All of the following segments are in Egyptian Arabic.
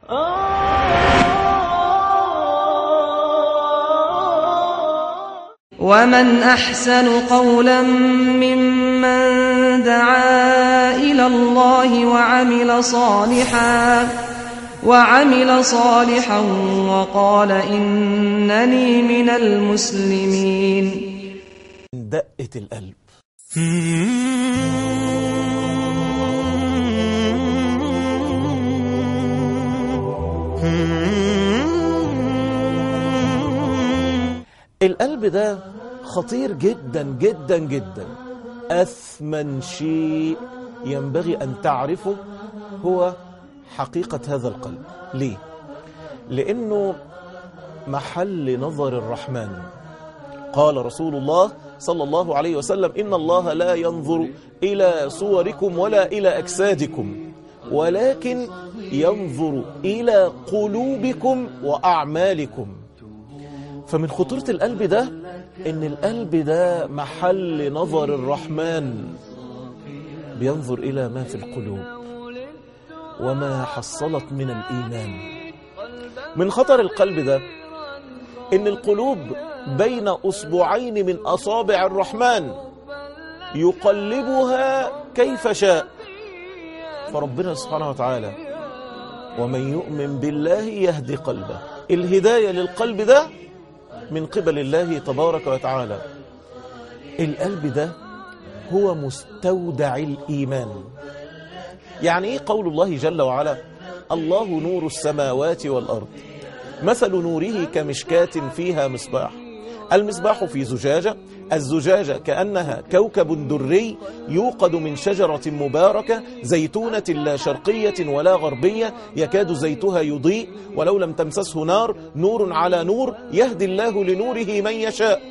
ومن أحسن قولا ممن دعا إلى الله وعمل صالحا وعمل صالحا وقال إنني من المسلمين دقة القلب القلب ده خطير جدا جدا جدا أثمن شيء ينبغي أن تعرفه هو حقيقة هذا القلب ليه؟ لأنه محل نظر الرحمن قال رسول الله صلى الله عليه وسلم إن الله لا ينظر إلى صوركم ولا إلى أجسادكم ولكن ينظر إلى قلوبكم وأعمالكم فمن خطورة القلب ده إن القلب ده محل نظر الرحمن بينظر إلى ما في القلوب وما حصلت من الإيمان من خطر القلب ده إن القلوب بين أصبعين من أصابع الرحمن يقلبها كيف شاء فربنا سبحانه وتعالى ومن يؤمن بالله يهدي قلبه الهداية للقلب ده من قبل الله تبارك وتعالى القلب ده هو مستودع الإيمان يعني إيه قول الله جل وعلا الله نور السماوات والأرض مثل نوره كمشكاة فيها مصباح المصباح في زجاجة الزجاجة كأنها كوكب دري يوقد من شجرة مباركة زيتونة لا شرقية ولا غربية يكاد زيتها يضيء ولو لم تمسسه نار نور على نور يهدي الله لنوره من يشاء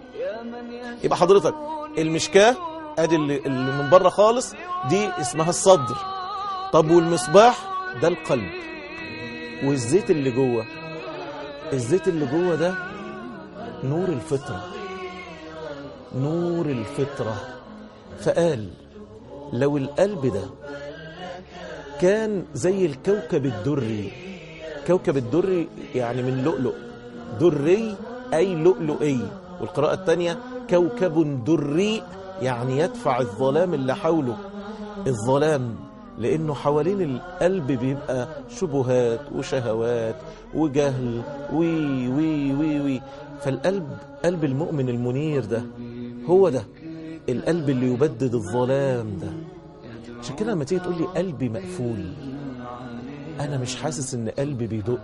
يبقى حضرتك المشكاة ادي اللي, اللي من بره خالص دي اسمها الصدر طب والمصباح ده القلب والزيت اللي جوه الزيت اللي جوه ده نور الفطرة نور الفطرة فقال لو القلب ده كان زي الكوكب الدري كوكب الدري يعني من لؤلؤ دري أي لؤلؤي والقراءة الثانية كوكب دري يعني يدفع الظلام اللي حوله الظلام لأنه حوالين القلب بيبقى شبهات وشهوات وجهل وي وي وي وي فالقلب قلب المؤمن المنير ده هو ده القلب اللي يبدد الظلام ده عشان كده لما تيجي تقول لي قلبي مقفول أنا مش حاسس إن قلبي بيدق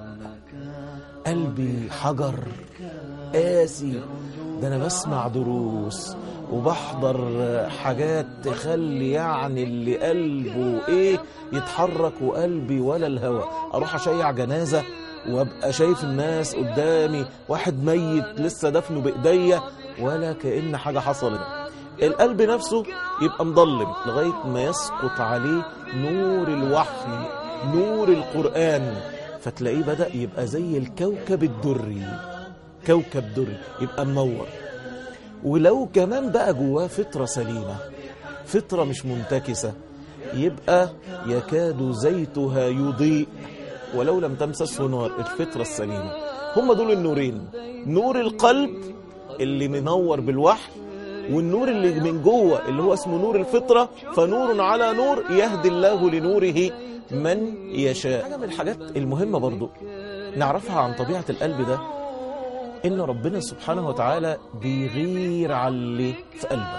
قلبي حجر قاسي ده أنا بسمع دروس وبحضر حاجات تخلي يعني اللي قلبه ايه يتحرك وقلبي ولا الهوى اروح اشيع جنازة وابقى شايف الناس قدامي واحد ميت لسه دفنه بايديا ولا كأن حاجة حصلت القلب نفسه يبقى مضلم لغاية ما يسقط عليه نور الوحي نور القرآن فتلاقيه بدأ يبقى زي الكوكب الدري كوكب دري يبقى منور ولو كمان بقى جواه فطرة سليمة فطرة مش منتكسة يبقى يكاد زيتها يضيء ولو لم تمسسه نار الفطرة السليمة هم دول النورين نور القلب اللي منور بالوحي والنور اللي من جوه اللي هو اسمه نور الفطرة فنور على نور يهدي الله لنوره من يشاء حاجة من الحاجات المهمة برضو نعرفها عن طبيعة القلب ده إن ربنا سبحانه وتعالى بيغير على اللي في قلبك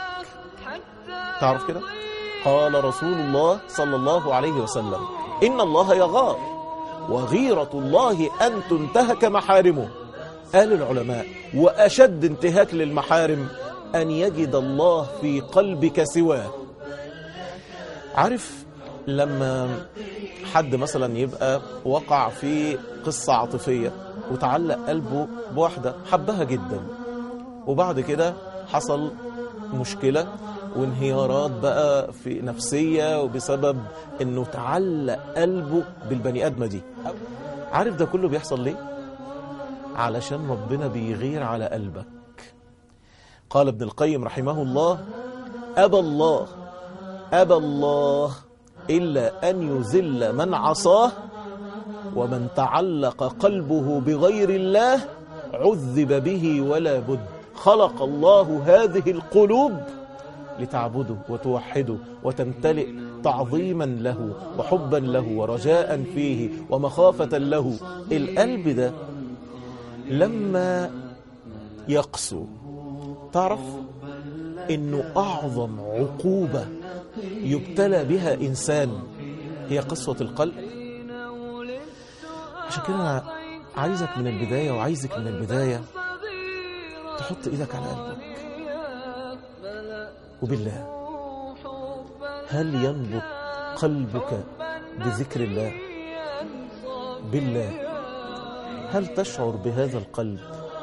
تعرف كده قال رسول الله صلى الله عليه وسلم إن الله يغار وغيرة الله أن تنتهك محارمه قال العلماء وأشد انتهاك للمحارم أن يجد الله في قلبك سواه عارف لما حد مثلا يبقى وقع في قصة عاطفية وتعلق قلبه بواحدة حبها جدا وبعد كده حصل مشكلة وانهيارات بقى في نفسية وبسبب انه تعلق قلبه بالبني ادمة دي عارف ده كله بيحصل ليه علشان ربنا بيغير على قلبك قال ابن القيم رحمه الله أبى الله أبى الله إلا أن يذل من عصاه ومن تعلق قلبه بغير الله عذب به ولا بد خلق الله هذه القلوب لتعبده وتوحده وتمتلئ تعظيما له وحبا له ورجاء فيه ومخافة له القلب ده لما يقسو تعرف انه اعظم عقوبة يبتلى بها انسان هي قسوة القلب عشان كده انا عايزك من البداية وعايزك من البداية تحط ايدك على قلبك وبالله هل ينبض قلبك بذكر الله بالله هل تشعر بهذا القلب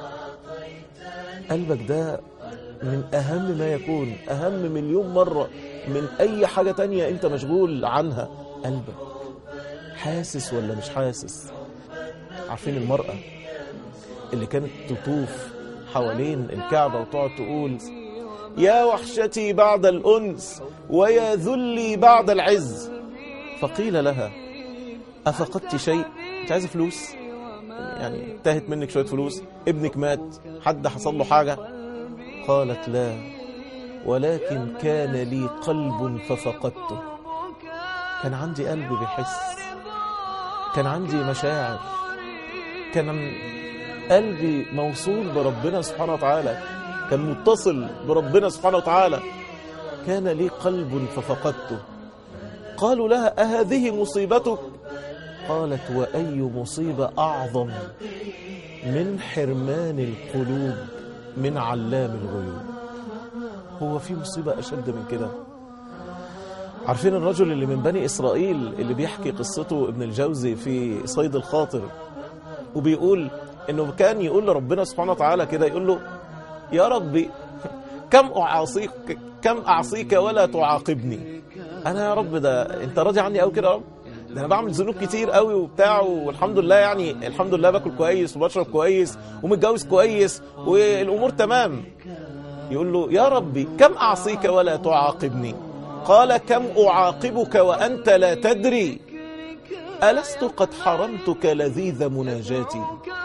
قلبك ده من أهم ما يكون أهم مليون مرة من أي حاجة تانية أنت مشغول عنها قلبك حاسس ولا مش حاسس عارفين المرأة اللي كانت تطوف حوالين الكعبة وتقعد تقول يا وحشتي بعد الأنس ويا ذلي بعد العز فقيل لها أفقدت شيء أنت عايزة فلوس يعني انتهت منك شوية فلوس ابنك مات حد حصل له حاجة قالت لا ولكن كان لي قلب ففقدته كان عندي قلب بيحس كان عندي مشاعر كان قلبي موصول بربنا سبحانه وتعالى كان متصل بربنا سبحانه وتعالى كان لي قلب ففقدته قالوا لها أهذه مصيبتك قالت وأي مصيبة أعظم من حرمان القلوب من علام الغيوب هو في مصيبة أشد من كده عارفين الرجل اللي من بني إسرائيل اللي بيحكي قصته ابن الجوزي في صيد الخاطر وبيقول انه كان يقول لربنا سبحانه وتعالى كده يقول له يا ربي كم أعصيك كم أعصيك ولا تعاقبني أنا يا رب ده أنت راضي عني أو كده يا رب ده أنا بعمل ذنوب كتير قوي وبتاع والحمد لله يعني الحمد لله باكل كويس وبشرب كويس ومتجوز كويس والأمور تمام يقول له يا ربي كم أعصيك ولا تعاقبني قال كم أعاقبك وأنت لا تدري ألست قد حرمتك لذيذ مناجاتي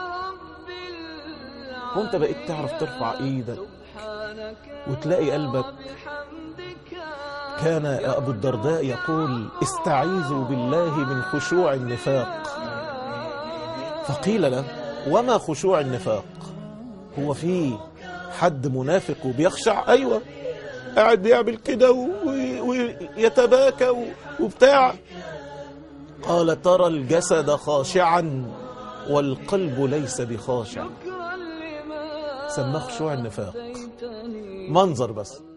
وانت بقيت تعرف ترفع ايدك وتلاقي قلبك كان أبو الدرداء يقول استعيذوا بالله من خشوع النفاق فقيل له وما خشوع النفاق هو في حد منافق وبيخشع أيوة قاعد بيعمل كده ويتباكى وبتاع قال ترى الجسد خاشعا والقلب ليس بخاشع سماه خشوع النفاق منظر بس